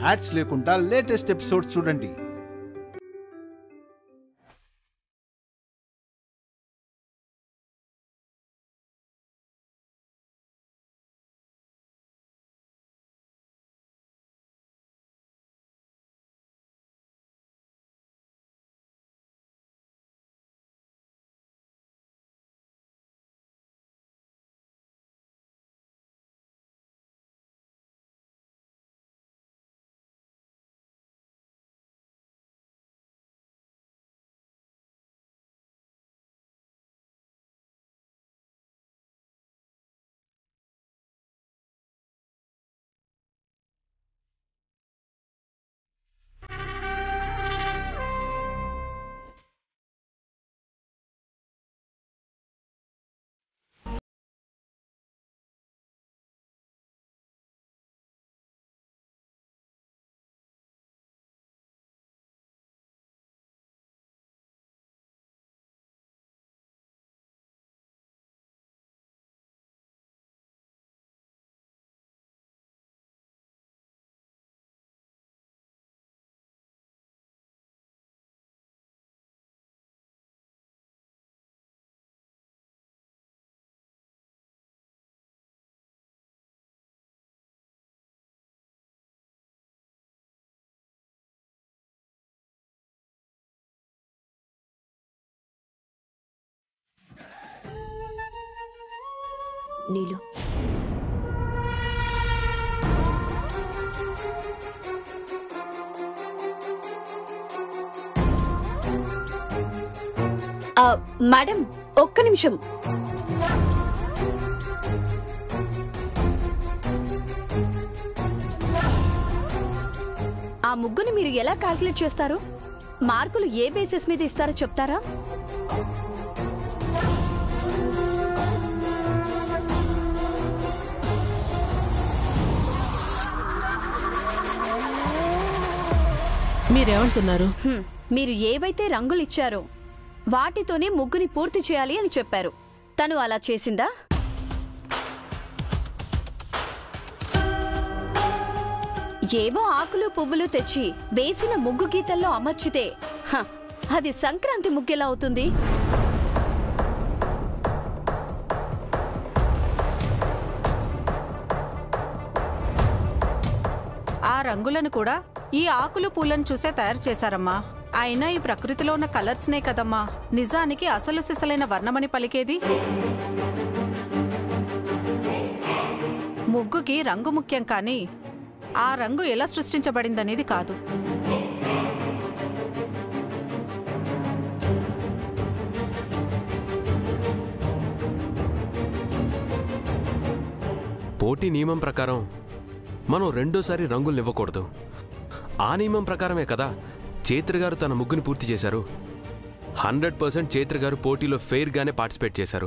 Ads లేకుండా latest episode చూడండి నీలు ఆ, మేడం ఒక్క నిమిషం ఆ ముగ్గుని మీరు ఎలా క్యాల్కులేట్ చేస్తారు మార్కులు ఏ బేసిస్ మీద ఇస్తారో చెప్తారా మీరేమంటున్నారు హ్మ్, మీరు ఏవైతే రంగులు ఇచ్చారో వాటితోనే ముగ్గుని పూర్తి చేయాలి అని చెప్పారు తను అలా చేసిందా ఏవో ఆకులు పువ్వులు తెచ్చి వేసిన ముగ్గు గీతల్లో అమర్చితే హ, అది సంక్రాంతి ముగ్గెలా అవుతుంది ఆ రంగులను కూడా ఈ ఆకులు పూలను చూసే తయారు చేశారమ్మా అయినా ఈ ప్రకృతిలో ఉన్న కలర్స్నే కదమ్మా నిజానికి అసలు సిసలైన వర్ణమని పలికేది ముగ్గుకి రంగు ముఖ్యం కానీ ఆ రంగు ఎలా సృష్టించబడిందనేది కాదు పోటీ నియమం ప్రకారం మనం రెండోసారి రంగులు ఇవ్వకూడదు ఆ నియమం ప్రకారమే కదా చైత్ర గారు తన ముగ్గుని పూర్తి చేశారు హండ్రెడ్ పర్సెంట్ చైత్ర గారు పోటీలో ఫెయిర్గానే పార్టిసిపేట్ చేశారు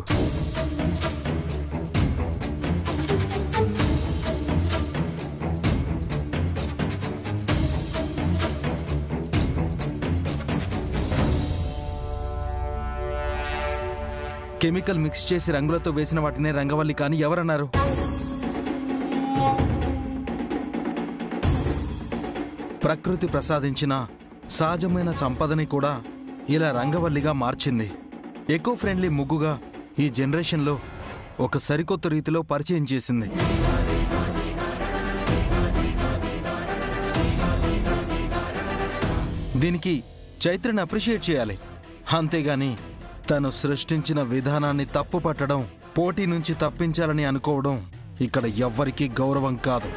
కెమికల్ మిక్స్ చేసి రంగులతో వేసిన వాటినే రంగవల్లి కానీ ఎవరన్నారు ప్రకృతి ప్రసాదించిన సహజమైన సంపదని కూడా ఇలా రంగవల్లిగా మార్చింది ఎకో ఫ్రెండ్లీ ముగ్గుగా ఈ జనరేషన్లో ఒక సరికొత్త రీతిలో పరిచయం చేసింది దీనికి చైత్రని అప్రిషియేట్ చేయాలి అంతేగాని తను సృష్టించిన విధానాన్ని తప్పు పట్టడం పోటీ నుంచి తప్పించాలని అనుకోవడం ఇక్కడ ఎవ్వరికీ గౌరవం కాదు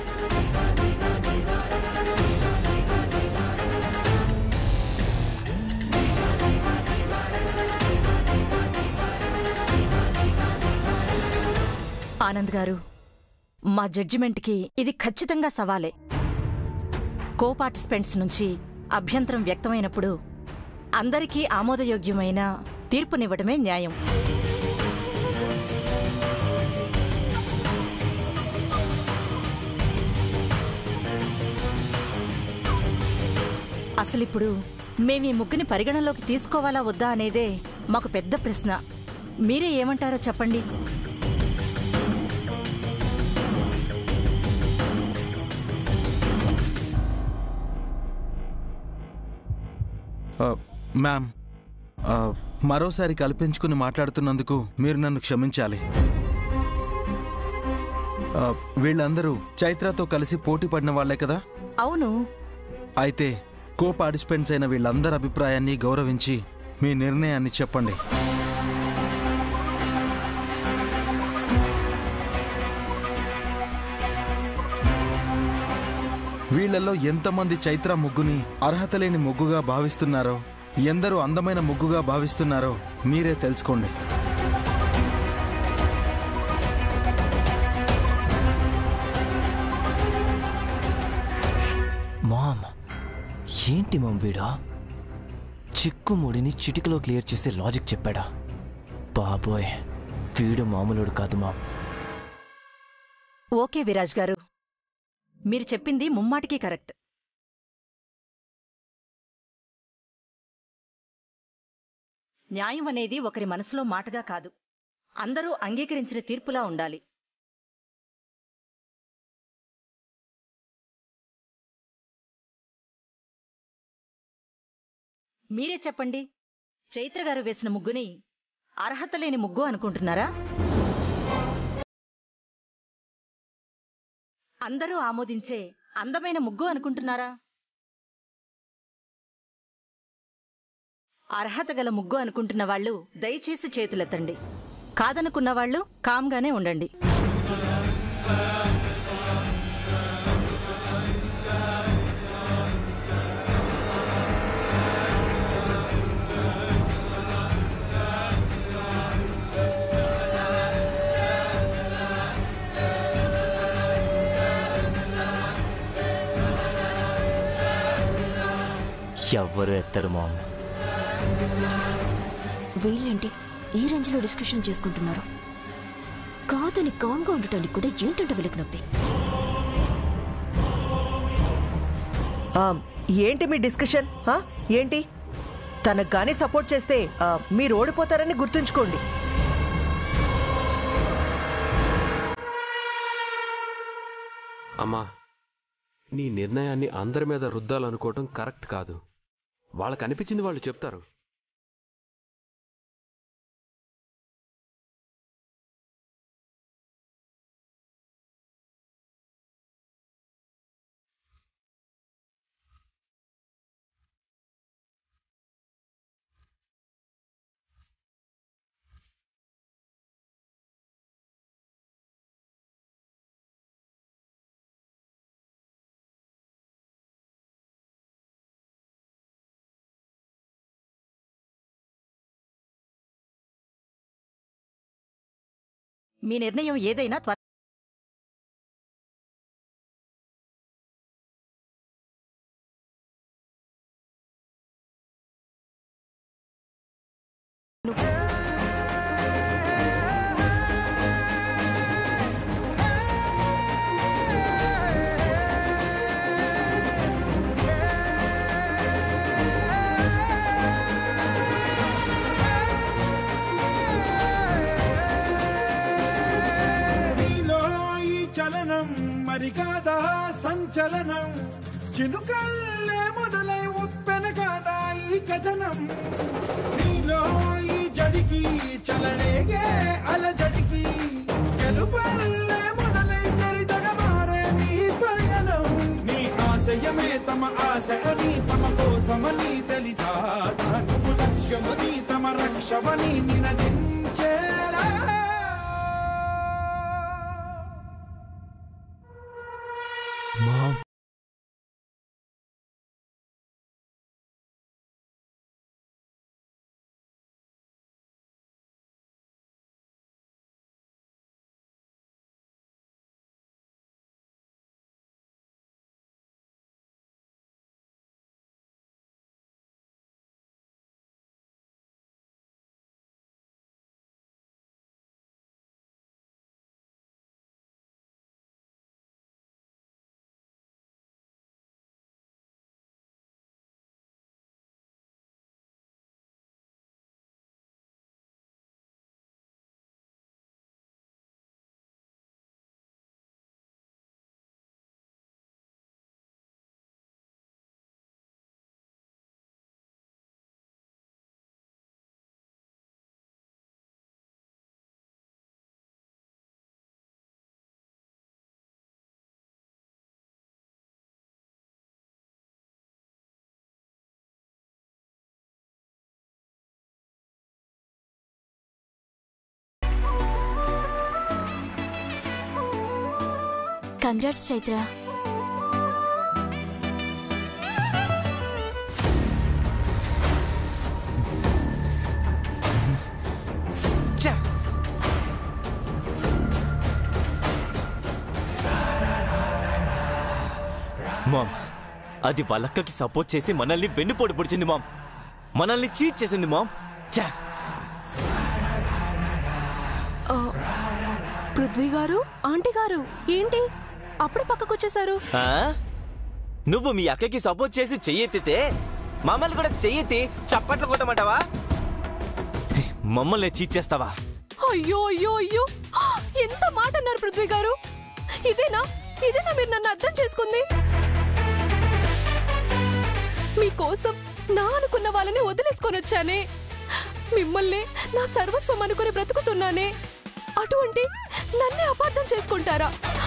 ఆనంద్ గారు మా జడ్జిమెంట్కి ఇది ఖచ్చితంగా సవాలే కో పార్టిసిపెంట్స్ నుంచి అభ్యంతరం వ్యక్తమైనప్పుడు అందరికీ ఆమోదయోగ్యమైన తీర్పునివ్వడమే న్యాయం అసలిప్పుడు మేము ఈ ముగ్గుని పరిగణలోకి తీసుకోవాలా వద్దా అనేదే మాకు పెద్ద ప్రశ్న మీరే ఏమంటారో చెప్పండి ఆ, మ్యామ్ ఆ, మరోసారి కల్పించుకుని మాట్లాడుతున్నందుకు మీరు నన్ను క్షమించాలి ఆ, వీళ్ళందరూ చైత్రతో కలిసి పోటీ పడిన వాళ్లే కదా అవును అయితే కో పార్టిసిపెంట్స్ అయిన వీళ్ళందరి అభిప్రాయాన్ని గౌరవించి మీ నిర్ణయాన్ని చెప్పండి వీళ్ళల్లో ఎంతమంది చైత్ర ముగ్గుని అర్హత లేని ముగ్గుగా భావిస్తున్నారో ఎందరూ అందమైన ముగ్గుగా భావిస్తున్నారో మీరే తెలుసుకోండి మామ్ ఏంటి మామ్ వీడా చిక్కుముడిని చిటికలో క్లియర్ చేసే లాజిక్ చెప్పాడా బాబోయ్ వీడు మామూలుడు కాదు మామ్ ఓకే విరాజ్ గారు మీరు చెప్పింది ముమ్మాటికి కరెక్ట్ న్యాయం అనేది ఒకరి మనసులో మాటగా కాదు అందరూ అంగీకరించిన తీర్పులా ఉండాలి మీరే చెప్పండి చైత్ర గారు వేసిన ముగ్గుని అర్హత లేని ముగ్గు అనుకుంటున్నారా అందరూ ఆమోదించే అందమైన ముగ్గు అనుకుంటున్నారా అర్హత గల ముగ్గు అనుకుంటున్న వాళ్ళు దయచేసి చేతులెత్తండి కాదనుకున్న వాళ్ళు కామ్గానే ఉండండి ఎవ్వరు ఎత్తరు మామ్ వీళ్ళేంటి ఈ రేంజ్లో డిస్కషన్ చేసుకుంటున్నారు కాదని కామ్గా ఉండటానికి కూడా ఏంటంటే వీళ్ళకి నొప్పి ఆ, ఏంటి మీ డిస్కషన్ ఆ? ఏంటి తనకు గానీ సపోర్ట్ చేస్తే ఆ, మీరు ఓడిపోతారని గుర్తుంచుకోండి అమ్మా నీ నిర్ణయాన్ని అందరి మీద రుద్దాలనుకోవటం కరెక్ట్ కాదు వాళ్ళకి అనిపించింది వాళ్ళు చెప్తారు మీ నిర్ణయం ఏదైనా త్వర నీలో ఈ చలనం మరి కాదా సంచలనం చినుకల్లే మొదలై ఉప్పెన కాదా ఈ కథనం నీలో ఈ జడికి చలనేగే అలజడికి గెలుపల్లే మొదలై చరితగా మారే నీ పయనం నీ ఆశయమే తమ ఆశ అని తమ కోసమని తెలిసా నువ్వు లక్ష్యమని తమ రక్షమని నినదించేలా మామ్ కంగ్రాట్స్ చైత్ర మామ్ అది వాళ్ళక్కకి సపోర్ట్ చేసి మనల్ని వెన్నుపోటు పొడిచింది మామ్ మనల్ని చీట్ చేసింది మామ్ ఛా! పృథ్వీ గారు ఆంటీ గారు ఏంటి అప్పుడే పక్కకొచ్చేసారు ఆ? నువ్వు మీ అక్కకి సపోర్ట్ చేసి చెయ్యెత్తితే మమ్మల్ని కూడా చెయ్యెత్తి చప్పట్లు కొట్టమంటావా మమ్మల్ని చీట్ చేస్తావా అయ్యో అయ్యో అయ్యో ఎంత మాట అన్నారు పృథ్వీ గారు ఇదేనా ఇదేనా మీరు నన్ను అర్థం చేసుకుంది మీకోసం నా అనుకున్న వాళ్ళని వదిలేసుకొని వచ్చానే మిమ్మల్ని నా సర్వస్వం అనుకుని బ్రతుకుతున్నానే అటువంటి నన్నే అపార్థం చేసుకుంటారా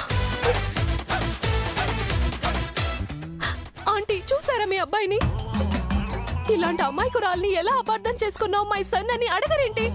ఆంటీ చూసారా మీ అబ్బాయిని ఇలాంటి అమ్మాయికురాల్ని ఎలా అపార్థం చేసుకున్నావు మై సన్ అని అడగరేంటి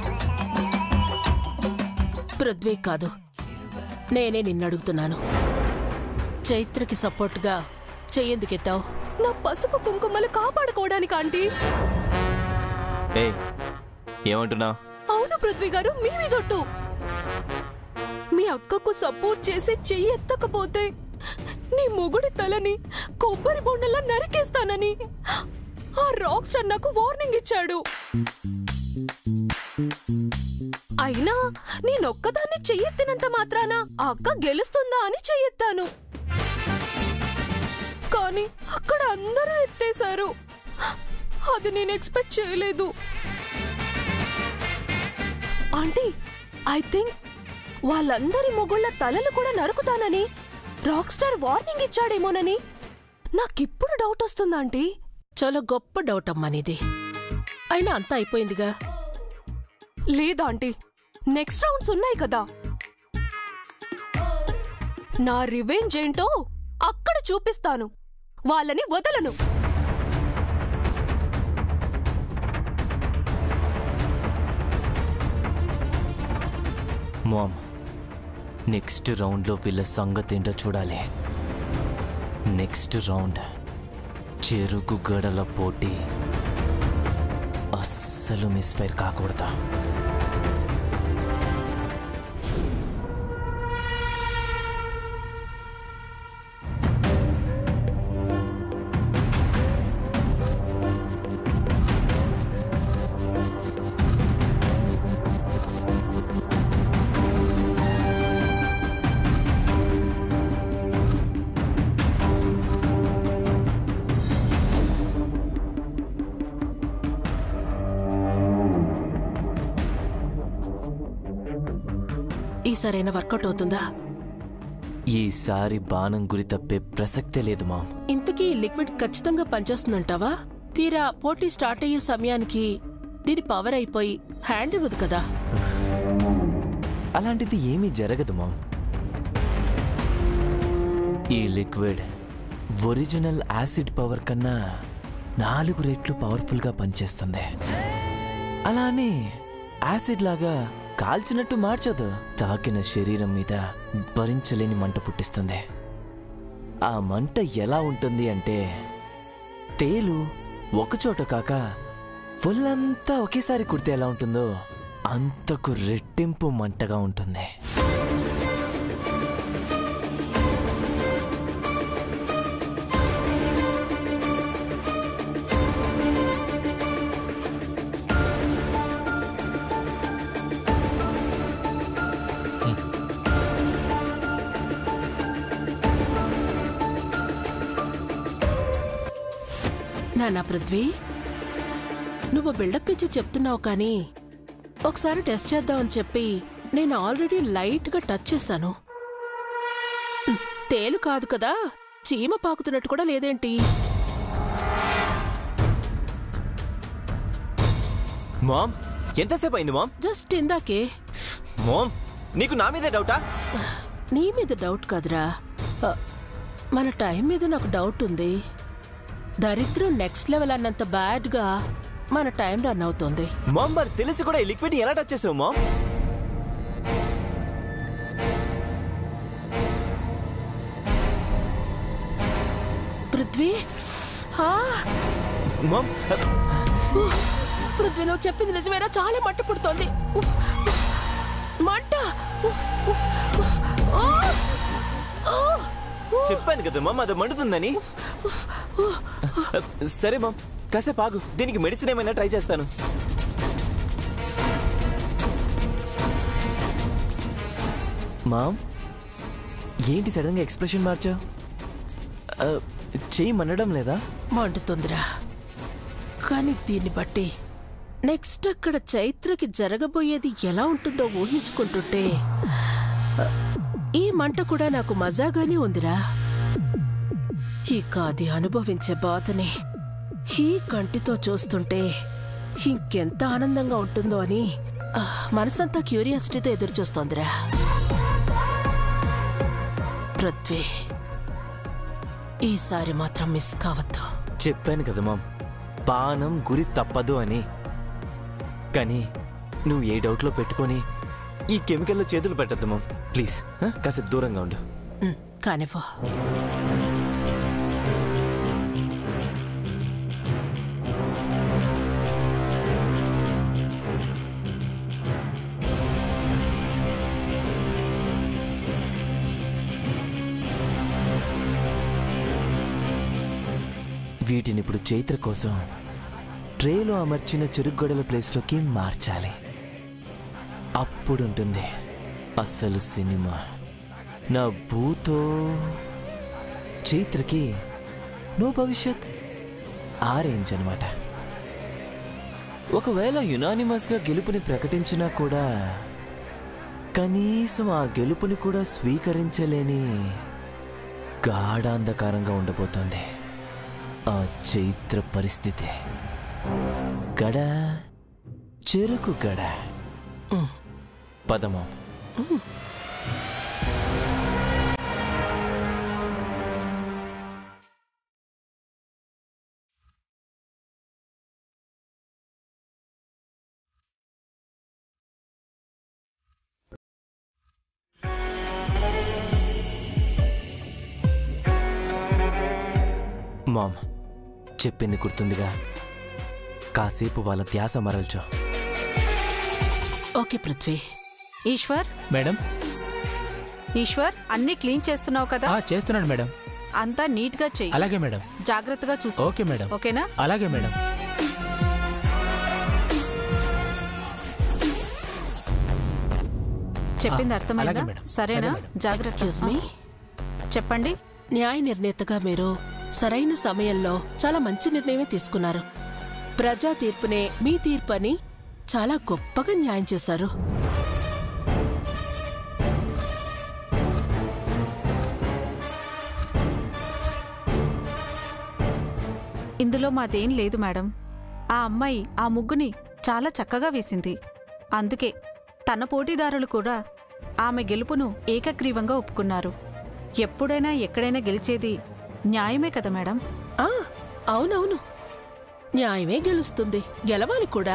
పృథ్వీ కాదు నేనే నిన్ను అడుగుతున్నాను చైత్రకి సపోర్ట్గా చెయ్యేందుకెత్తావు నా పసుపు కుంకుమలు కాపాడుకోవడానికి ఆంటీ ఏ ఏమంటున్నావు అవును పృథ్వీ గారు మీ మీదొట్టు మీ అక్కకు సపోర్ట్ చేసి చెయ్యి ఎత్తకపోతే నీ మొగుడి తలని కొబ్బరి బొండలా నరికేస్తానని ఆ రాక్ స్టార్ నాకు వార్నింగ్ ఇచ్చాడు అయినా నేనొక్కదాన్ని చెయ్యెత్తినంత మాత్రాన ఆ అక్క గెలుస్తుందా అని చెయ్యెత్తాను కానీ అక్కడ అందరూ ఎత్తేశారు అది నేను ఎక్స్పెక్ట్ చేయలేదు ఆంటీ ఐ థింక్ వాళ్ళందరి మొగుళ్ళ తలలు కూడా నరుకుతానని రాక్ స్టార్ వార్నింగ్ ఇచ్చాడేమోనని నాకిప్పుడు డౌట్ వస్తుందా ఆంటీ చాలా గొప్ప డౌట్ అమ్మా నీది అయినా అంతా అయిపోయిందిగా లేదా ఆంటీ నెక్స్ట్ రౌండ్స్ ఉన్నాయి కదా నా రివెంజ్ ఏంటో అక్కడ చూపిస్తాను వాళ్ళని వదలను మామ్ నెక్స్ట్ రౌండ్లో వీళ్ళ సంగతి ఏంటో చూడాలి నెక్స్ట్ రౌండ్ చెరుకు గడల పోటీ అస్సలు మిస్ఫైర్ కాకూడదా ఈసారైనా వర్కౌట్ అవుతుందా ఈసారి బాణం గురి తప్పే ప్రసక్తే లేదు మామ్ ఇంతకీ ఈ లిక్విడ్ ఖచ్చితంగా పనిచేస్తుందంటావా తీరా పోటీ స్టార్ట్ అయ్యే సమయానికి దీని పవర్ అయిపోయి హ్యాండ్ ఇవ్వదు కదా అలాంటిది ఏమీ జరగదు మామ్ ఈ లిక్విడ్ ఒరిజినల్ యాసిడ్ పవర్ కన్నా నాలుగు రెట్లు పవర్ఫుల్గా పనిచేస్తుంది అలా అని యాసిడ్ లాగా కాల్చినట్టు మార్చదు తాకిన శరీరం మీద భరించలేని మంట పుట్టిస్తుంది ఆ మంట ఎలా ఉంటుంది అంటే తేలు ఒకచోట కాక ఒళ్ళంతా ఒకేసారి కుడితే ఎలా ఉంటుందో అంతకు రెట్టింపు మంటగా ఉంటుంది నానా పృథ్వీ నువ్వు బిల్డప్ ఇచ్చి చెప్తున్నావు కానీ ఒకసారి టెస్ట్ చేద్దామని చెప్పి నేను ఆల్రెడీ లైట్గా టచ్ చేశాను ఉమ్, తేలు కాదు కదా చీమ పాకుతున్నట్టు కూడా లేదేంటి మామ్ ఎంతసేపు అయింది మామ్ జస్ట్ ఇందాకే మామ్ నీకు నా మీదే డౌటా నీ మీద డౌట్ కాదురా ఆ, మన టైం మీద నాకు డౌట్ ఉంది దరిద్రం నెక్స్ట్ లెవెల్ అన్నంత బ్యాడ్గా మన టైం రన్ అవుతుంది మామ్ మరి తెలిసి కూడా ఈ లిక్విడ్ ఎలా టచ్ చేసావు మామ్ పృథ్వీ ఆ, మామ్ ఉహ్, పృథ్వీ నువ్వు చెప్పింది నిజమేనా చాలా మంట పుడుతోంది ఉహ్, ఉహ్, మంట ఉహ్, ఉహ్, ఉహ్, ఆ, ఆ, చెప్పాను కదా మామ్ అది మండుతుందని సరే మామ్ కాసేపు ఆగు దీనికి మెడిసిన్ ఏమైనా ట్రై చేస్తాను మామ్ ఏంటి సడన్ గా ఎక్స్ప్రెషన్ మార్చావు ఆ, చెయ్యి మండడం లేదా మండుతుందిరా కానీ దీన్ని బట్టి నెక్స్ట్ అక్కడ చైత్రకి జరగబోయేది ఎలా ఉంటుందో ఊహించుకుంటుంటే ఆ, ఈ మంట కూడా నాకు మజాగానే ఉందిరా ఇక అది అనుభవించే బాధని ఈ కంటితో చూస్తుంటే ఇంకెంత ఆనందంగా ఉంటుందో అని ఆ, మనసంతా క్యూరియాసిటీతో ఎదురు చూస్తోందిరా పృథ్వీ ఈసారి మాత్రం మిస్ కావద్దు చెప్పాను కదా మామ్ బాణం గురి తప్పదు అని కానీ నువ్వు ఏ డౌట్లో పెట్టుకొని ఈ కెమికల్లో చేతులు పెట్టద్దు మామ్ ప్లీజ్ ఆ, కాసేపు దూరంగా ఉండు ఉమ్, కానివ్వు వీటిని ఇప్పుడు చైత్ర కోసం ట్రేలో అమర్చిన చెరుగ్గొడల ప్లేస్లోకి మార్చాలి అప్పుడుంటుంది అసలు సినిమా నా భూతో చైత్రకి నో భవిష్యత్ ఆ రేంజ్ అనమాట ఒకవేళ యునానిమస్గా గెలుపుని ప్రకటించినా కూడా కనీసం ఆ గెలుపుని కూడా స్వీకరించలేని గాఢాంధకారంగా ఉండబోతోంది ఆ చైత్ర పరిస్థితి గడ చెరుకు గడ పదమం మామ్ చెప్పింది గుర్తుందిగా కాసేపు వాళ్ళ ధ్యాస మరల్చో ఓకే పృథ్వీ ఈశ్వర్ మేడం ఈశ్వర్ అన్ని క్లీన్ చేస్తున్నావు కదా ఆ, చేస్తున్నాను మేడం అంతా నీట్ గా చెయ్యి అలాగే మేడం జాగ్రత్తగా చూసుకో ఓకే మేడం ఓకేనా అలాగే మేడం చెప్పింది ఆ, అర్థమైందా అలాగే మేడం. సరేనా సరే మేడం. జాగ్రత్త ఎక్స్క్యూజ్ మీ చెప్పండి న్యాయ నిర్ణేతగా మీరు సరైన సమయంలో చాలా మంచి నిర్ణయమే తీసుకున్నారు ప్రజా తీర్పునే మీ తీర్పు అని చాలా గొప్పగా న్యాయం చేశారు ఇందులో మాదేం లేదు మేడం ఆ అమ్మాయి ఆ ముగ్గుని చాలా చక్కగా వేసింది అందుకే తన పోటీదారులు కూడా ఆమె గెలుపును ఏకగ్రీవంగా ఒప్పుకున్నారు ఎప్పుడైనా ఎక్కడైనా గెలిచేది న్యాయమే కదా మేడం ఆ, అవునవును న్యాయమే గెలుస్తుంది గెలవాలి కూడా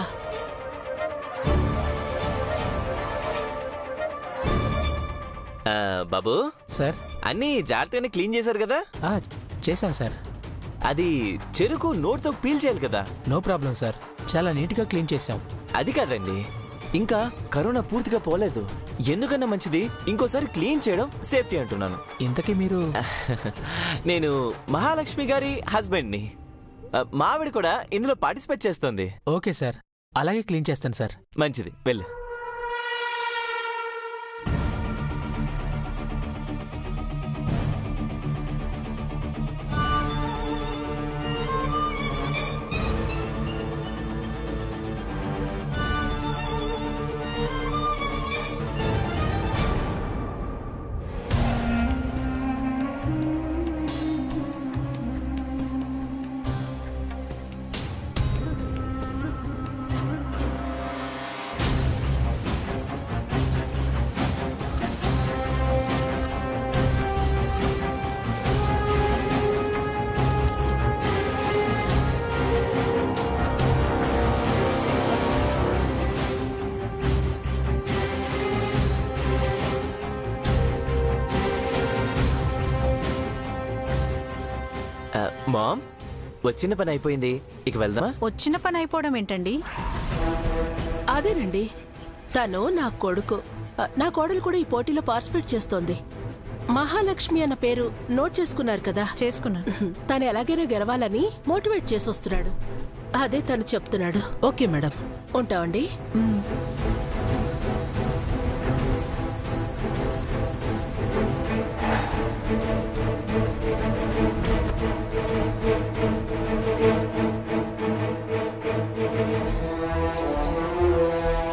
ఆ, బాబు సార్ అన్నీ జాగ్రత్తగానే క్లీన్ చేశారు కదా ఆ, చేశాం సార్ అది చెరుకు నోటితో పీల్ చేయాలి కదా నో ప్రాబ్లం సార్ చాలా నీట్గా క్లీన్ చేశాం అది కాదండి ఇంకా కరోనా పూర్తిగా పోలేదు ఎందుకన్నా మంచిది ఇంకోసారి క్లీన్ చేయడం సేఫ్టీ అంటున్నాను ఇంతకీ మీరు నేను మహాలక్ష్మి గారి హస్బెండ్ని ఆ, మావిడ కూడా ఇందులో పార్టిసిపేట్ చేస్తుంది ఓకే సార్ అలాగే క్లీన్ చేస్తాను సార్ మంచిది వెళ్ళు ఆ, మామ్ వచ్చిన పని అయిపోయింది ఇక వెళ్దామా వచ్చిన పని అయిపోవడం ఏంటండి అదేనండి తను నా కొడుకు ఆ, నా కోడలు కూడా ఈ పోటీలో పార్టిసిపేట్ చేస్తోంది మహాలక్ష్మి అన్న పేరు నోట్ చేసుకున్నారు కదా చేసుకున్నాను తను ఎలాగైనా గెలవాలని మోటివేట్ చేసి వస్తున్నాడు అదే తను చెప్తున్నాడు ఓకే మేడం ఉంటామండి మ్.